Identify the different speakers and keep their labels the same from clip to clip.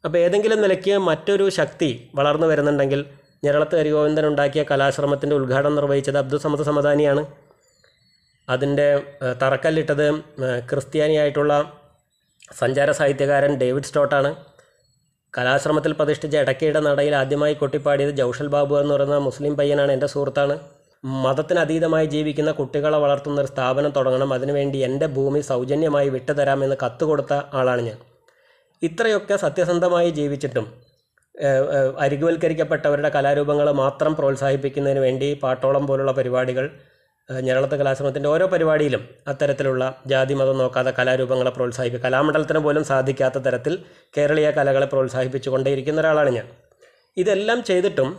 Speaker 1: അപ്പോൾ ഏതെങ്കിലും നിലയ്ക്ക് മറ്റൊരു ശക്തി വളർന്നു വരുന്നുണ്ടെങ്കിൽ ഞരളത്ത് ഹരിഗോവിന്ദൻ ഉണ്ടാക്കിയ കലാശ്രമത്തിൻ്റെ ഉദ്ഘാടനം നിർവഹിച്ചത് അബ്ദുൾ സമദ് സമദാനിയാണ് അതിൻ്റെ ഏഹ്, തറക്കല്ലിട്ടത് ഏഹ്, ക്രിസ്ത്യാനിയായിട്ടുള്ള സഞ്ചാര സാഹിത്യകാരൻ ഡേവിഡ് സ്റ്റോട്ടാണ് കലാശ്രമത്തിൽ പ്രതിഷ്ഠിച്ച ഇടയ്ക്കയുടെ നടയിൽ ആദ്യമായി കൊട്ടിപ്പാടിയത് ജൗഷൽ ബാബു എന്ന് പറയുന്ന മുസ്ലിം പയ്യനാണ് എൻ്റെ സുഹൃത്താണ് മതത്തിന് അതീതമായി ജീവിക്കുന്ന കുട്ടികളെ വളർത്തുന്ന ഒരു സ്ഥാപനം തുടങ്ങണം അതിനുവേണ്ടി എൻ്റെ ഭൂമി സൗജന്യമായി വിട്ടുതരാമെന്ന് കത്ത് കൊടുത്ത ആളാണ് ഞാൻ ഇത്രയൊക്കെ സത്യസന്ധമായി ജീവിച്ചിട്ടും ഏഹ്, ഏഹ്, അരികുവൽക്കരിക്കപ്പെട്ടവരുടെ കലാരൂപങ്ങൾ മാത്രം പ്രോത്സാഹിപ്പിക്കുന്നതിന് വേണ്ടി പാട്ടോളം പോലുള്ള പരിപാടികൾ ഏഹ്, ഞരളത്ത് കലാശ്രമത്തിൻ്റെ ഓരോ പരിപാടിയിലും അത്തരത്തിലുള്ള ജാതി മതം നോക്കാതെ കലാരൂപങ്ങളെ പ്രോത്സാഹിപ്പിക്കുക കലാമണ്ഡലത്തിന് പോലും സാധിക്കാത്ത തരത്തിൽ കേരളീയ കലകളെ പ്രോത്സാഹിപ്പിച്ചു കൊണ്ടേയിരിക്കുന്ന ഒരാളാണ് ഞാൻ ഇതെല്ലാം ചെയ്തിട്ടും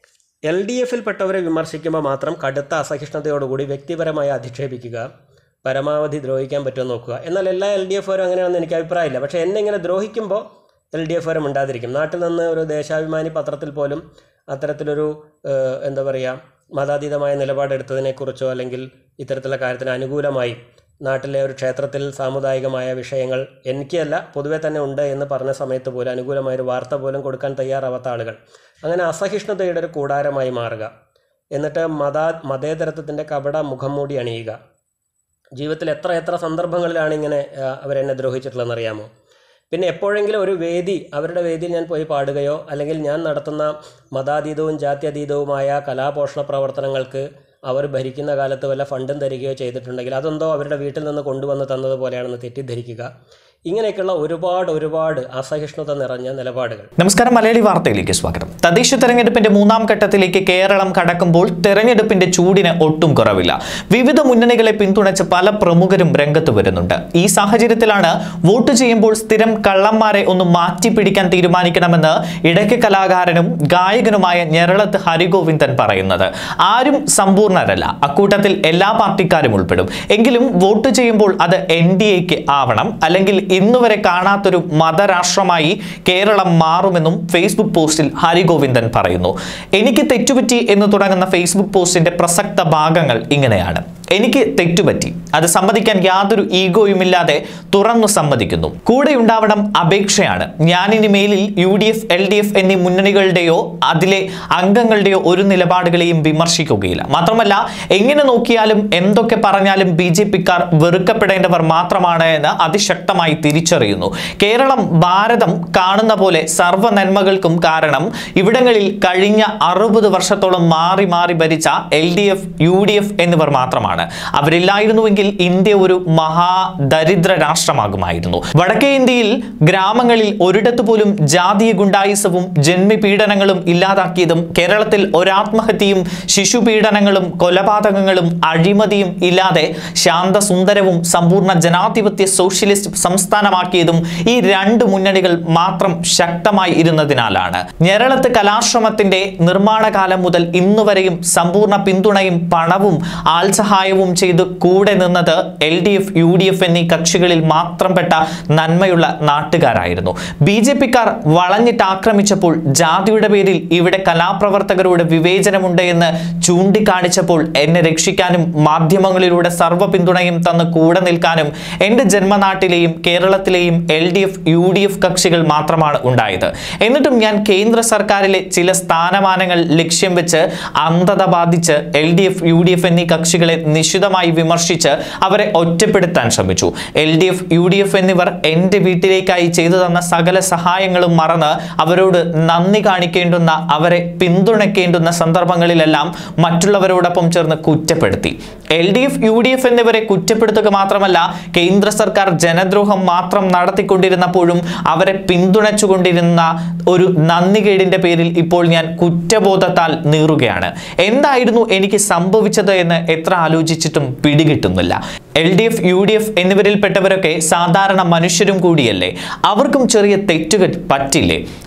Speaker 1: എൽ ഡി എഫിൽപ്പെട്ടവരെ വിമർശിക്കുമ്പോൾ മാത്രം കടുത്ത അസഹിഷ്ണുതയോടുകൂടി വ്യക്തിപരമായി അധിക്ഷേപിക്കുക പരമാവധി ദ്രോഹിക്കാൻ പറ്റുമോ നോക്കുക എന്നാൽ എല്ലാ എൽ ഡി എഫുകാരും അങ്ങനെയാണെന്ന് എനിക്ക് അഭിപ്രായമില്ല പക്ഷേ എന്നെ ഇങ്ങനെ ദ്രോഹിക്കുമ്പോൾ എൽ ഡി എഫുകാരും ഉണ്ടാതിരിക്കും നാട്ടിൽ നിന്ന് ഒരു ദേശാഭിമാനി പത്രത്തിൽ പോലും അത്തരത്തിലൊരു ഏഹ്, എന്താ പറയുക മതാതീതമായ നിലപാടെടുത്തതിനെക്കുറിച്ചോ അല്ലെങ്കിൽ ഇത്തരത്തിലുള്ള കാര്യത്തിന് അനുകൂലമായി നാട്ടിലെ ഒരു ക്ഷേത്രത്തിൽ സാമുദായികമായ വിഷയങ്ങൾ എനിക്കല്ല പൊതുവെ തന്നെ ഉണ്ട് എന്ന് പറഞ്ഞ സമയത്ത് പോലും അനുകൂലമായ ഒരു വാർത്ത പോലും കൊടുക്കാൻ തയ്യാറാവാത്ത ആളുകൾ അങ്ങനെ അസഹിഷ്ണുതയുടെ ഒരു കൂടാരമായി മാറുക എന്നിട്ട് മത മതേതരത്വത്തിൻ്റെ കപട മുഖം മൂടി അണിയുക ജീവിതത്തിൽ എത്ര എത്ര സന്ദർഭങ്ങളിലാണ് ഇങ്ങനെ ആ, അവരെന്നെ ദ്രോഹിച്ചിട്ടുള്ളതെന്ന് അറിയാമോ പിന്നെ എപ്പോഴെങ്കിലും ഒരു വേദി അവരുടെ വേദിയിൽ ഞാൻ പോയി പാടുകയോ അല്ലെങ്കിൽ ഞാൻ നടത്തുന്ന മതാതീതവും ജാത്യതീതവുമായ കലാപോഷണ പ്രവർത്തനങ്ങൾക്ക് അവർ ഭരിക്കുന്ന കാലത്ത് വല്ല ഫണ്ടും തരികയോ ചെയ്തിട്ടുണ്ടെങ്കിൽ അതെന്തോ അവരുടെ വീട്ടിൽ നിന്ന് കൊണ്ടുവന്ന് തന്നതുപോലെയാണെന്ന് തെറ്റിദ്ധരിക്കുക ഇങ്ങനെയൊക്കെയുള്ള ഒരുപാട് ഒരുപാട് അസഹിഷ്ണുത നിറഞ്ഞ നിലപാടുകൾ
Speaker 2: നമസ്കാരം മലയാളി വാർത്തയിലേക്ക് സ്വാഗതം തദ്ദേശ തെരഞ്ഞെടുപ്പിന്റെ മൂന്നാം ഘട്ടത്തിലേക്ക് കേരളം കടക്കുമ്പോൾ തെരഞ്ഞെടുപ്പിന്റെ ചൂടിന് ഒട്ടും കുറവില്ല വിവിധ മുന്നണികളെ പിന്തുണച്ച് പല പ്രമുഖരും രംഗത്ത് വരുന്നുണ്ട് ഈ സാഹചര്യത്തിലാണ് വോട്ട് ചെയ്യുമ്പോൾ സ്ഥിരം കള്ളന്മാരെ ഒന്ന് മാറ്റിപ്പിടിക്കാൻ തീരുമാനിക്കണമെന്ന് ഇടയ്ക്ക് കലാകാരനും ഗായകനുമായ ഞെരളത്ത് ഹരിഗോവിന്ദൻ പറയുന്നത് ആരും സമ്പൂർണ്ണരല്ല അക്കൂട്ടത്തിൽ എല്ലാ പാർട്ടിക്കാരും ഉൾപ്പെടും എങ്കിലും വോട്ട് ചെയ്യുമ്പോൾ അത് എൻ ഡി എക്ക് ആവണം അല്ലെങ്കിൽ ഇന്നുവരെ കാണാത്തൊരു മതരാഷ്ട്രമായി കേരളം മാറുമെന്നും ഫേസ്ബുക്ക് പോസ്റ്റിൽ ഹരിഗോവിന്ദൻ പറയുന്നു എനിക്ക് തെറ്റുപറ്റി എന്ന് തുടങ്ങുന്ന ഫേസ്ബുക്ക് പോസ്റ്റിന്റെ പ്രസക്ത ഭാഗങ്ങൾ ഇങ്ങനെയാണ് എനിക്ക് തെറ്റുപറ്റി അത് സമ്മതിക്കാൻ യാതൊരു ഈഗോയുമില്ലാതെ തുറന്നു സമ്മതിക്കുന്നു കൂടെ ഉണ്ടാവണം അപേക്ഷയാണ് ഞാനിനി മേലിൽ U D F L D F എന്നീ മുന്നണികളുടെയോ അതിലെ അംഗങ്ങളുടെയോ ഒരു നിലപാടുകളെയും വിമർശിക്കുകയില്ല മാത്രമല്ല എങ്ങനെ നോക്കിയാലും എന്തൊക്കെ പറഞ്ഞാലും ബി ജെ പിക്കാർ വെറുക്കപ്പെടേണ്ടവർ മാത്രമാണ് എന്ന് അതിശക്തമായി തിരിച്ചറിയുന്നു കേരളം ഭാരതം കാണുന്ന പോലെ സർവ്വ നന്മകൾക്കും കാരണം ഇവിടങ്ങളിൽ കഴിഞ്ഞ അറുപത് വർഷത്തോളം മാറി മാറി ഭരിച്ച L D F U D F എന്നിവർ മാത്രമാണ് അവരില്ലായിരുന്നുവെങ്കിൽ ഇന്ത്യ ഒരു മഹാദരിദ്ര രാഷ്ട്രമാകുമായിരുന്നു വടക്കേ ഇന്ത്യയിൽ ഗ്രാമങ്ങളിൽ ഒരിടത്ത് പോലും ജാതീയ ഗുണ്ടായിസവും ജന്മിപീഡനങ്ങളും ഇല്ലാതാക്കിയതും കേരളത്തിൽ ഒരാത്മഹത്യയും ശിശുപീഡനങ്ങളും കൊലപാതകങ്ങളും അഴിമതിയും ഇല്ലാതെ ശാന്തസുന്ദരവും സമ്പൂർണ്ണ ജനാധിപത്യ സോഷ്യലിസ്റ്റ് സംസ്ഥാനമാക്കിയതും ഈ രണ്ട് മുന്നണികൾ മാത്രം ശക്തമായി ഇരുന്നതിനാലാണ് ഞെരളത്ത് കലാശ്രമത്തിന്റെ നിർമ്മാണ കാലം മുതൽ ഇന്നുവരെയും സമ്പൂർണ്ണ പിന്തുണയും പണവും ആൾസഹായവും ചെയ്ത് കൂടെ നിന്നത് L D F U D F എന്നീ കക്ഷികളിൽ മാത്രം പെട്ട നന്മയുള്ള നാട്ടുകാരായിരുന്നു ബി ജെ പിക്കാർ വളഞ്ഞിട്ട് ആക്രമിച്ചപ്പോൾ ജാതിയുടെ പേരിൽ ഇവിടെ കലാപ്രവർത്തകരോട് വിവേചനമുണ്ട് എന്ന് ചൂണ്ടിക്കാണിച്ചപ്പോൾ എന്നെ രക്ഷിക്കാനും മാധ്യമങ്ങളിലൂടെ സർവ്വ പിന്തുണയും തന്ന് കൂടെ നിൽക്കാനും എൻ്റെ ജന്മനാട്ടിലെയും കേരളത്തിലെയും L D F U D F കക്ഷികൾ മാത്രമാണ് ഉണ്ടായത് എന്നിട്ടും ഞാൻ കേന്ദ്ര സർക്കാരിലെ ചില സ്ഥാനമാനങ്ങൾ ലക്ഷ്യം വെച്ച് അന്ധത ബാധിച്ച് L D F U D F എന്നീ കക്ഷികളെ നിശിതമായി വിമർശിച്ച് അവരെ ഒറ്റപ്പെടുത്താൻ ശ്രമിച്ചു L D F U D F എന്നിവർ എൻ്റെ വീട്ടിലേക്കായി ചെയ്തു തന്ന സകല സഹായങ്ങളും മറന്ന് അവരോട് നന്ദി കാണിക്കേണ്ടുന്ന അവരെ പിന്തുണയ്ക്കേണ്ടുന്ന സന്ദർഭങ്ങളിലെല്ലാം മറ്റുള്ളവരോടൊപ്പം ചേർന്ന് കുറ്റപ്പെടുത്തി L D F U D F എന്നിവരെ കുറ്റപ്പെടുത്തുക മാത്രമല്ല കേന്ദ്ര സർക്കാർ ജനദ്രോഹം മാത്രം നടത്തിക്കൊണ്ടിരുന്നപ്പോഴും അവരെ പിന്തുണച്ചുകൊണ്ടിരുന്ന ഒരു നന്ദികേടിന്റെ പേരിൽ ഇപ്പോൾ ഞാൻ കുറ്റബോധത്താൽ നീറുകയാണ് എന്തായിരുന്നു എനിക്ക് സംഭവിച്ചത് എന്ന് എത്ര ആലോചിച്ചിട്ടും പിടികിട്ടുന്നില്ല L D F U D F എന്നിവരിൽപ്പെട്ടവരൊക്കെ സാധാരണ മനുഷ്യരും കൂടിയല്ലേ അവർക്കും ചെറിയ തെറ്റുകൾ പറ്റില്ലേ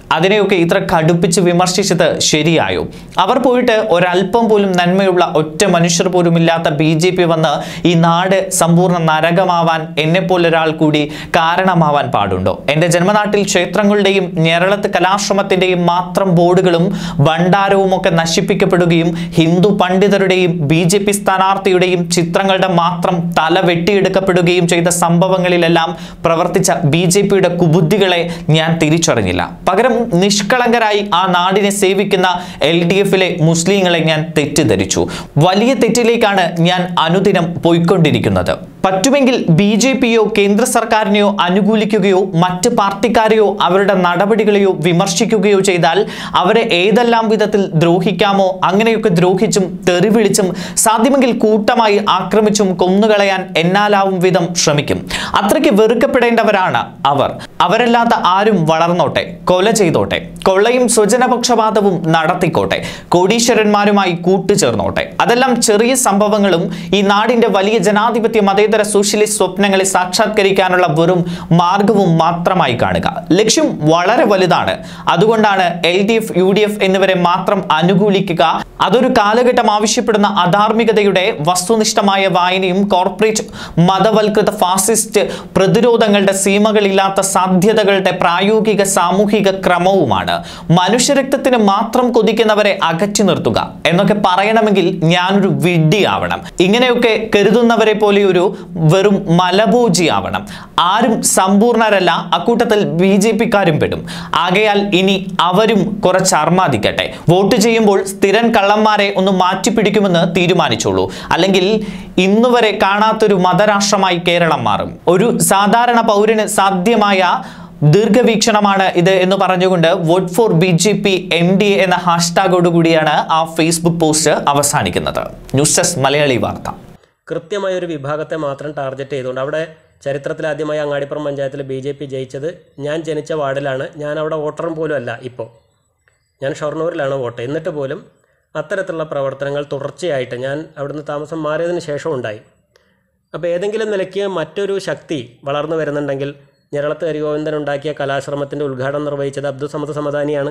Speaker 2: അതിനെയൊക്കെ ഇത്ര കടുപ്പിച്ച് വിമർശിച്ചത് ശരിയായോ അവർ പോയിട്ട് ഒരല്പം പോലും നന്മയുള്ള ഒറ്റ മനുഷ്യർ പോലും ഇല്ലാത്ത ബി ജെ പി വന്ന് ഈ നാട് സമ്പൂർണ്ണ നരകമാവാൻ എന്നെപ്പോലൊരാൾ കൂടി കാരണമാവാൻ പാടുണ്ടോ എൻ്റെ ജന്മനാട്ടിൽ ക്ഷേത്രങ്ങളുടെയും ഞെരളത്ത് കലാശ്രമത്തിൻ്റെയും മാത്രം ബോർഡുകളും ഭണ്ഡാരവും ഒക്കെ നശിപ്പിക്കപ്പെടുകയും ഹിന്ദു പണ്ഡിതരുടെയും ബി ജെ പി സ്ഥാനാർത്ഥിയുടെയും ചിത്രങ്ങളുടെ മാത്രം തല വെട്ടിയെടുക്കപ്പെടുകയും ചെയ്ത സംഭവങ്ങളിലെല്ലാം പ്രവർത്തിച്ച ബി ജെ പിയുടെ കുബുദ്ധികളെ ഞാൻ തിരിച്ചറിഞ്ഞില്ല പകരം നിഷ്കളങ്കരായി ആ നാടിനെ സേവിക്കുന്ന എൽ ഡി എഫിലെ മുസ്ലിങ്ങളെ ഞാൻ തെറ്റിദ്ധരിച്ചു വലിയ തെറ്റിലേക്കാണ് ഞാൻ അനുദിനം പോയിക്കൊണ്ടിരിക്കുന്നത് പറ്റുമെങ്കിൽ ബി ജെ പിയോ കേന്ദ്ര സർക്കാരിനെയോ അനുകൂലിക്കുകയോ മറ്റ് പാർട്ടിക്കാരെയോ അവരുടെ നടപടികളെയോ വിമർശിക്കുകയോ ചെയ്താൽ അവരെ ഏതെല്ലാം വിധത്തിൽ ദ്രോഹിക്കാമോ അങ്ങനെയൊക്കെ ദ്രോഹിച്ചും തെറിവിളിച്ചും സാധ്യമെങ്കിൽ കൂട്ടമായി ആക്രമിച്ചും കൊന്നുകളയാൻ എന്നാലാവും വിധം ശ്രമിക്കും അത്രയ്ക്ക് വെറുക്കപ്പെടേണ്ടവരാണ് അവർ അവരല്ലാത്ത ആരും വളർന്നോട്ടെ കൊല ചെയ്തോട്ടെ കൊള്ളയും സ്വജനപക്ഷപാതവും നടത്തിക്കോട്ടെ കോടീശ്വരന്മാരുമായി കൂട്ടുചേർന്നോട്ടെ അതെല്ലാം ചെറിയ സംഭവങ്ങളും ഈ നാടിന്റെ വലിയ ജനാധിപത്യ മതേതര സോഷ്യലിസ്റ്റ് സ്വപ്നങ്ങളെ സാക്ഷാത്കരിക്കാനുള്ള വെറും മാർഗവും മാത്രമായി കാണുക ലക്ഷ്യം വളരെ വലുതാണ് അതുകൊണ്ടാണ് L D F U D F എന്നിവരെ മാത്രം അനുകൂലിക്കുക അതൊരു കാലഘട്ടം ആവശ്യപ്പെടുന്ന അധാർമികതയുടെ വസ്തുനിഷ്ഠമായ വായനയും കോർപ്പറേറ്റ് മതവൽകൃത ഫാസിസ്റ്റ് പ്രതിരോധങ്ങളുടെ സീമകളില്ലാത്ത സാധ്യതകളുടെ പ്രായോഗിക സാമൂഹിക ക്രമവുമാണ് മനുഷ്യരക്തത്തിന് മാത്രം കൊതിക്കുന്നവരെ അകറ്റി നിർത്തുക എന്നൊക്കെ പറയണമെങ്കിൽ ഞാനൊരു വിഡ്ഢിയാവണം ഇങ്ങനെയൊക്കെ കരുതുന്നവരെ പോലെ ഒരു വെറും മലബോജിയാവണം ആരും സമ്പൂർണരല്ല അക്കൂട്ടത്തിൽ ബി ജെ പിക്കാരും പെടും ആകയാൽ ഇനി അവരും കുറച്ച് അർമാദിക്കട്ടെ വോട്ട് ചെയ്യുമ്പോൾ സ്ഥിരൻ കള്ളന്മാരെ ഒന്ന് മാറ്റിപ്പിടിക്കുമെന്ന് തീരുമാനിച്ചോളൂ അല്ലെങ്കിൽ ഇന്നുവരെ കാണാത്തൊരു മതരാഷ്ട്രമായി കേരളം മാറും ഒരു സാധാരണ പൗരന് സാധ്യമായ ദീർഘവീക്ഷണമാണ് ഇത് എന്ന് പറഞ്ഞുകൊണ്ട് vote for B J P N D A എന്ന ഹാഷ്ടാഗോട് കൂടിയാണ് ആ ഫേസ്ബുക്ക് പോസ്റ്റ് അവസാനിക്കുന്നത് ന്യൂസ് ഡെസ്ക് മലയാളി വാർത്ത
Speaker 1: കൃത്യമായ ഒരു വിഭാഗത്തെ മാത്രം ടാർഗറ്റ് ചെയ്തുകൊണ്ട് അവിടെ ചരിത്രത്തിൽ ആദ്യമായി അങ്ങാടിപ്പുറം പഞ്ചായത്തിൽ ബി ജെ പി ജയിച്ചത് ഞാൻ ജനിച്ച വാർഡിലാണ് ഞാൻ അവിടെ വോട്ടറും പോലും അല്ല ഇപ്പോൾ ഞാൻ ഷൊർണൂരിലാണ് വോട്ട് എന്നിട്ട് പോലും അത്തരത്തിലുള്ള പ്രവർത്തനങ്ങൾ തുടർച്ചയായിട്ട് ഞാൻ അവിടുന്ന് താമസം മാറിയതിന് ശേഷം ഉണ്ടായി അപ്പോൾ ഏതെങ്കിലും നിലയ്ക്ക് മറ്റൊരു ശക്തി വളർന്നു വരുന്നുണ്ടെങ്കിൽ ഞെരളത്ത് ഹരിഗോവിന്ദൻ ഉണ്ടാക്കിയ കലാശ്രമത്തിൻ്റെ ഉദ്ഘാടനം നിർവഹിച്ചത് അബ്ദുൾ സമദ് സമദാനിയാണ്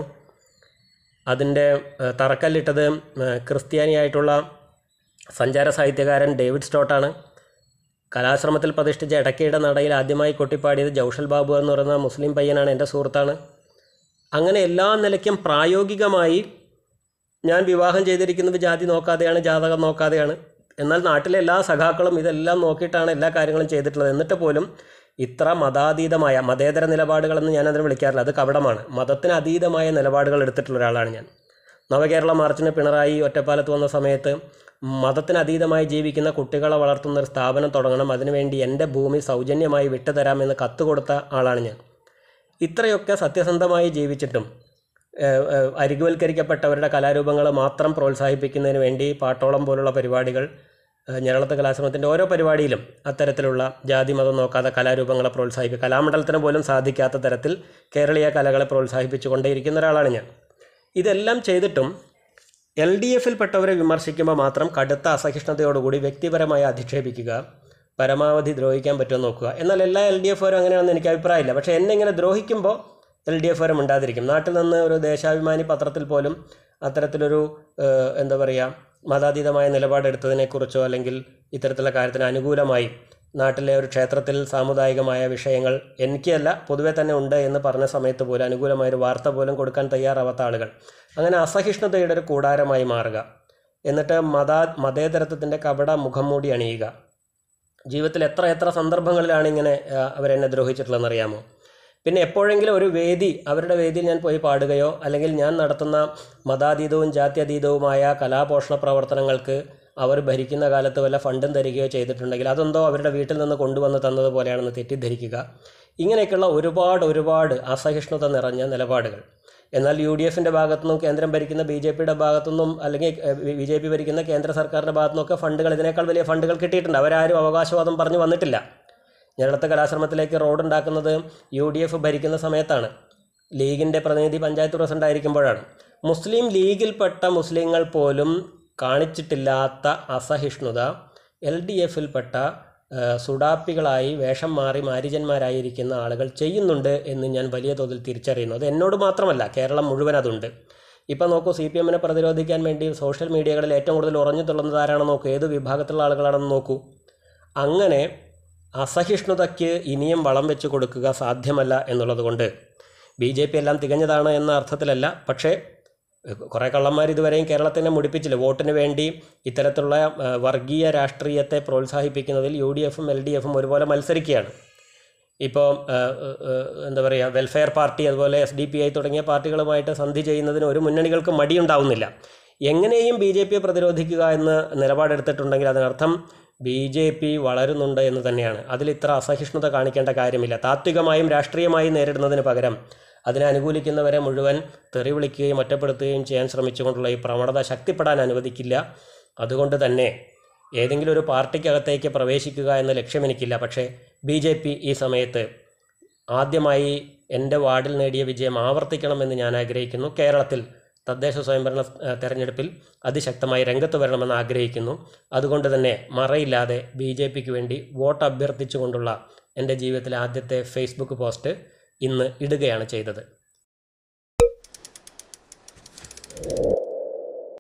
Speaker 1: അതിൻ്റെ ഏഹ്, തറക്കല്ലിട്ടത് ഏഹ്, ക്രിസ്ത്യാനിയായിട്ടുള്ള സഞ്ചാര സാഹിത്യകാരൻ ഡേവിഡ് സ്റ്റോട്ടാണ് കലാശ്രമത്തിൽ പ്രതിഷ്ഠിച്ച ഇടയ്ക്കയുടെ നടയിൽ ആദ്യമായി കൊട്ടിപ്പാടിയത് ജൗഷൽ ബാബു എന്ന് പറയുന്ന മുസ്ലിം പയ്യനാണ് എൻ്റെ സുഹൃത്താണ് അങ്ങനെ എല്ലാ നിലയ്ക്കും പ്രായോഗികമായി ഞാൻ വിവാഹം ചെയ്തിരിക്കുന്നത് ജാതി നോക്കാതെയാണ് ജാതകം നോക്കാതെയാണ് എന്നാൽ നാട്ടിലെ എല്ലാ സഖാക്കളും ഇതെല്ലാം നോക്കിയിട്ടാണ് എല്ലാ കാര്യങ്ങളും ചെയ്തിട്ടുള്ളത് എന്നിട്ട് പോലും ഇത്ര മതാതീതമായ മതേതര നിലപാടുകളെന്ന് ഞാൻ അതിനെ വിളിക്കാറില്ല അത് കപടമാണ് മതത്തിന് അതീതമായ നിലപാടുകൾ എടുത്തിട്ടുള്ള ഒരാളാണ് ഞാൻ നവകേരള മാർച്ചിന് പിണറായി ഒറ്റപ്പാലത്ത് വന്ന സമയത്ത് മതത്തിന് അതീതമായി ജീവിക്കുന്ന കുട്ടികളെ വളർത്തുന്ന ഒരു സ്ഥാപനം തുടങ്ങണം അതിനുവേണ്ടി എൻ്റെ ഭൂമി സൗജന്യമായി വിട്ടുതരാമെന്ന് കത്ത് കൊടുത്ത ആളാണ് ഞാൻ ഇത്രയൊക്കെ സത്യസന്ധമായി ജീവിച്ചിട്ടും ഏഹ്, ഏഹ്, അരികുവൽക്കരിക്കപ്പെട്ടവരുടെ കലാരൂപങ്ങൾ മാത്രം പ്രോത്സാഹിപ്പിക്കുന്നതിന് വേണ്ടി പാട്ടോളം പോലുള്ള പരിപാടികൾ ഏഹ്, ഞരളത്ത് കലാശ്രമത്തിൻ്റെ ഓരോ പരിപാടിയിലും അത്തരത്തിലുള്ള ജാതി മതം നോക്കാതെ കലാരൂപങ്ങളെ പ്രോത്സാഹിപ്പിക്കുക കലാമണ്ഡലത്തിന് പോലും സാധിക്കാത്ത തരത്തിൽ കേരളീയ കലകളെ പ്രോത്സാഹിപ്പിച്ചു കൊണ്ടേയിരിക്കുന്ന ഒരാളാണ് ഞാൻ ഇതെല്ലാം ചെയ്തിട്ടും എൽ ഡി എഫിൽപ്പെട്ടവരെ വിമർശിക്കുമ്പോൾ മാത്രം കടുത്ത അസഹിഷ്ണുതയോടുകൂടി വ്യക്തിപരമായി അധിക്ഷേപിക്കുക പരമാവധി ദ്രോഹിക്കാൻ പറ്റുമെന്ന് നോക്കുക എന്നാൽ എല്ലാ എൽ ഡി എഫുകാരും അങ്ങനെയാണെന്ന് എനിക്ക് അഭിപ്രായമില്ല പക്ഷേ എന്നെ ഇങ്ങനെ ദ്രോഹിക്കുമ്പോൾ എൽ ഡി എഫുകാരും ഉണ്ടാതിരിക്കും നാട്ടിൽ നിന്ന് ഒരു ദേശാഭിമാനി പത്രത്തിൽ പോലും അത്തരത്തിലൊരു ഏഹ്, എന്താ പറയുക മതാതീതമായ നിലപാടെടുത്തതിനെക്കുറിച്ചോ അല്ലെങ്കിൽ ഇത്തരത്തിലുള്ള കാര്യത്തിന് അനുകൂലമായി നാട്ടിലെ ഒരു ക്ഷേത്രത്തിൽ സാമുദായികമായ വിഷയങ്ങൾ എനിക്കല്ല പൊതുവെ തന്നെ ഉണ്ട് എന്ന് പറഞ്ഞ സമയത്ത് പോലും അനുകൂലമായ ഒരു വാർത്ത പോലും കൊടുക്കാൻ തയ്യാറാവാത്ത ആളുകൾ അങ്ങനെ അസഹിഷ്ണുതയുടെ ഒരു കൂടാരമായി മാറുക എന്നിട്ട് മത മതേതരത്വത്തിൻ്റെ കപട മുഖം മൂടി അണിയുക ജീവിതത്തിൽ എത്ര എത്ര സന്ദർഭങ്ങളിലാണ് ഇങ്ങനെ ആ, അവരെന്നെ ദ്രോഹിച്ചിട്ടുള്ളതെന്ന് അറിയാമോ പിന്നെ എപ്പോഴെങ്കിലും ഒരു വേദി അവരുടെ വേദിയിൽ ഞാൻ പോയി പാടുകയോ അല്ലെങ്കിൽ ഞാൻ നടത്തുന്ന മതാതീതവും ജാത്യതീതവുമായ കലാപോഷണ പ്രവർത്തനങ്ങൾക്ക് അവർ ഭരിക്കുന്ന കാലത്ത് വല്ല ഫണ്ടും തരികയോ ചെയ്തിട്ടുണ്ടെങ്കിൽ അതെന്തോ അവരുടെ വീട്ടിൽ നിന്ന് കൊണ്ടുവന്ന് തന്നതുപോലെയാണെന്ന് തെറ്റിദ്ധരിക്കുക ഇങ്ങനെയൊക്കെയുള്ള ഒരുപാട് ഒരുപാട് അസഹിഷ്ണുത നിറഞ്ഞ നിലപാടുകൾ എന്നാൽ യു ഡി എഫിൻ്റെ ഭാഗത്തുനിന്നും കേന്ദ്രം ഭരിക്കുന്ന ബി ജെ പിയുടെ ഭാഗത്തുനിന്നും അല്ലെങ്കിൽ ബി ജെ പി ഭരിക്കുന്ന കേന്ദ്ര സർക്കാരിൻ്റെ ഭാഗത്തുനിന്നൊക്കെ ഫണ്ടുകൾ ഇതിനേക്കാൾ വലിയ ഫണ്ടുകൾ കിട്ടിയിട്ടുണ്ട് അവരാരും അവകാശവാദം പറഞ്ഞു വന്നിട്ടില്ല ഞങ്ങളത്തെ കലാശ്രമത്തിലേക്ക് റോഡ് ഉണ്ടാക്കുന്നത് യു ഡി എഫ് ഭരിക്കുന്ന സമയത്താണ് ലീഗിൻ്റെ പ്രതിനിധി പഞ്ചായത്ത് പ്രസിഡന്റ് ആയിരിക്കുമ്പോഴാണ് മുസ്ലിം ലീഗിൽപ്പെട്ട മുസ്ലിങ്ങൾ പോലും കാണിച്ചിട്ടില്ലാത്ത അസഹിഷ്ണുത എൽ ഡി എഫിൽപ്പെട്ട ഏഹ്, സുഡാപ്പികളായി വേഷം മാറി മാരിജന്മാരായിരിക്കുന്ന ആളുകൾ ചെയ്യുന്നുണ്ട് എന്ന് ഞാൻ വലിയ തോതിൽ തിരിച്ചറിയുന്നു അത് എന്നോട് മാത്രമല്ല കേരളം മുഴുവൻ അതുണ്ട് ഇപ്പം നോക്കൂ സി പി എമ്മിനെ പ്രതിരോധിക്കാൻ വേണ്ടി സോഷ്യൽ മീഡിയകളിൽ ഏറ്റവും കൂടുതൽ ഉറഞ്ഞു തുള്ളുന്നത് ആരാണെന്ന് നോക്കൂ ഏത് വിഭാഗത്തിലുള്ള ആളുകളാണെന്ന് നോക്കൂ അങ്ങനെ അസഹിഷ്ണുതയ്ക്ക് ഇനിയും വളം വെച്ച് കൊടുക്കുക സാധ്യമല്ല എന്നുള്ളതുകൊണ്ട് ബി ജെ പി എല്ലാം തികഞ്ഞതാണ് എന്ന അർത്ഥത്തിലല്ല പക്ഷേ കുറേ കള്ളന്മാർ ഇതുവരെയും കേരളത്തിനെ മുടിപ്പിച്ചില്ല വോട്ടിന് വേണ്ടി ഇത്തരത്തിലുള്ള ആ, വർഗീയ രാഷ്ട്രീയത്തെ പ്രോത്സാഹിപ്പിക്കുന്നതിൽ യു ഡി എഫും എൽ ഡി എഫും ഒരുപോലെ മത്സരിക്കുകയാണ് ഇപ്പോൾ എന്താ പറയുക വെൽഫെയർ പാർട്ടി അതുപോലെ എസ് ഡി പി ഐ തുടങ്ങിയ പാർട്ടികളുമായിട്ട് സന്ധി ചെയ്യുന്നതിന് ഒരു മുന്നണികൾക്ക് മടിയുണ്ടാവുന്നില്ല എങ്ങനെയും ബി ജെ പിയെ പ്രതിരോധിക്കുക എന്ന് നിലപാടെടുത്തിട്ടുണ്ടെങ്കിൽ അതിനർത്ഥം ബി ജെ പി വളരുന്നുണ്ട് എന്ന് തന്നെയാണ് അതിൽ ഇത്ര അസഹിഷ്ണുത കാണിക്കേണ്ട കാര്യമില്ല താത്വികമായും രാഷ്ട്രീയമായും നേരിടുന്നതിന് പകരം അതിനെ അനുകൂലിക്കുന്നവരെ മുഴുവൻ തെറി വിളിക്കുകയും ഒറ്റപ്പെടുത്തുകയും ചെയ്യാൻ ശ്രമിച്ചുകൊണ്ടുള്ള ഈ പ്രവണത ശക്തിപ്പെടാൻ അനുവദിക്കില്ല അതുകൊണ്ട് തന്നെ ഏതെങ്കിലും ഒരു പാർട്ടിക്കകത്തേക്ക് പ്രവേശിക്കുക എന്ന ലക്ഷ്യം എനിക്കില്ല പക്ഷേ ബി ജെ പി ഈ സമയത്ത് ആദ്യമായി എൻ്റെ വാർഡിൽ നേടിയ വിജയം ആവർത്തിക്കണമെന്ന് ഞാൻ ആഗ്രഹിക്കുന്നു കേരളത്തിൽ തദ്ദേശ സ്വയംഭരണ ഏഹ്, തെരഞ്ഞെടുപ്പിൽ അതിശക്തമായി രംഗത്ത് വരണമെന്ന് ആഗ്രഹിക്കുന്നു അതുകൊണ്ട് തന്നെ മറയില്ലാതെ ബി ജെ പിക്ക് വേണ്ടി വോട്ട് അഭ്യർത്ഥിച്ചുകൊണ്ടുള്ള എൻ്റെ ജീവിതത്തിലെ ആദ്യത്തെ ഫേസ്ബുക്ക് പോസ്റ്റ് ഇന്ന് ഇടുകയാണ് ചെയ്തത്